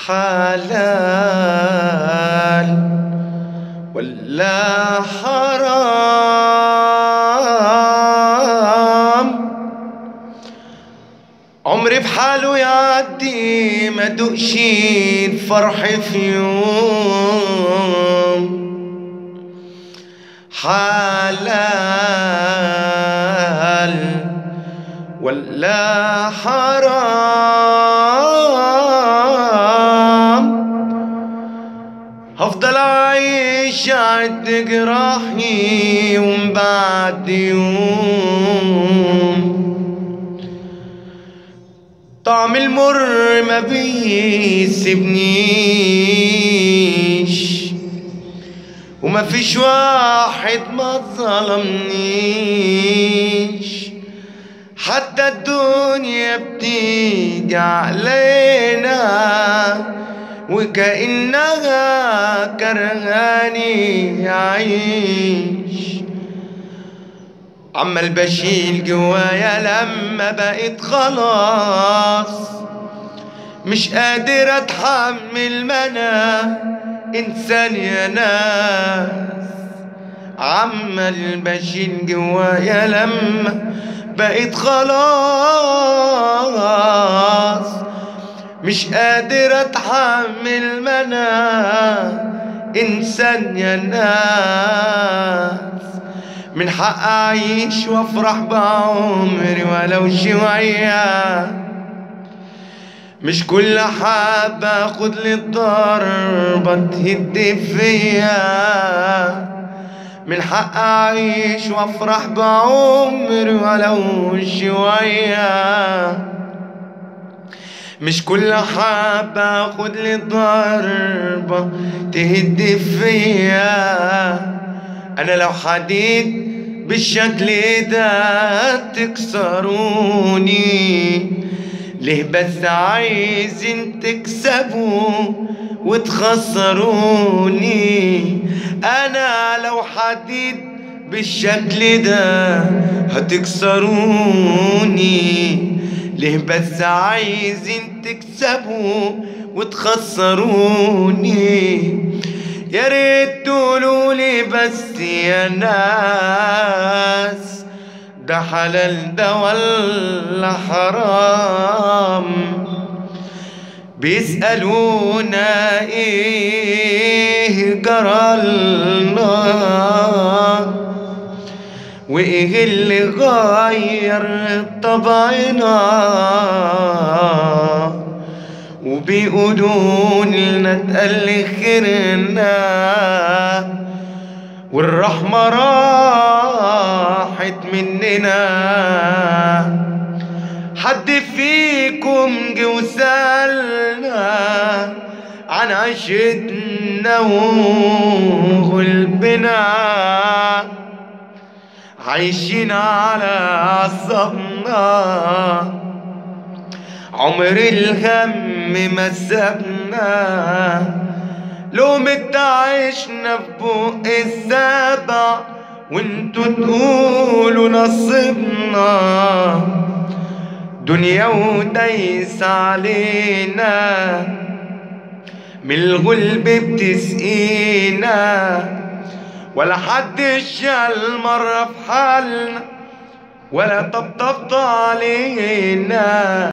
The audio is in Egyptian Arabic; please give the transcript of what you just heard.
حلال ولا حرام عمري بحاله يعدي ما دقشي الفرح في يوم حلال ولا حرام هفضل عايش عد جراحي يوم بعد يوم طعم المر ما بيسيبنيش وما فيش واحد ما ظلمنيش حتى الدنيا بتيجي علينا وكأنها كرهاني أعيش عمال بشيل جوايا لما بقيت خلاص مش قادر اتحمل منا انسان يا ناس عمال بشيل جوايا لما بقيت خلاص مش قادر اتحمل منا انسان يا ناس من حق اعيش وافرح بعمري ولو شويه مش كل حاب اخد لي الضربة تهد فيا من حق اعيش وافرح بعمري ولو شوية مش كل حاب اخد لي ضربة تهد فيا انا لو حديد بالشكل ده تكسروني ليه بس عايزين تكسبوا وتخسروني انا لو حديد بالشكل ده هتكسروني ليه بس عايزين تكسبوا وتخسروني يا ريت تقولولي بس يا ناس ده حلال ده ولا حرام بيسألونا ايه جرالنا وايه اللي غير طبعنا وبيقولوا لنا اتقل خيرنا والرحمة راحت مننا حد فيكم جه وسألنا عن عيشتنا وغلبنا عايشين على عصبنا عمر الهم ما سابنا لو متعشنا في بق السبع وانتوا تقولوا نصبنا دنيا ودايس علينا من الغلب بتسقينا ولا حد شال مرة في حالنا ولا طبطبت علينا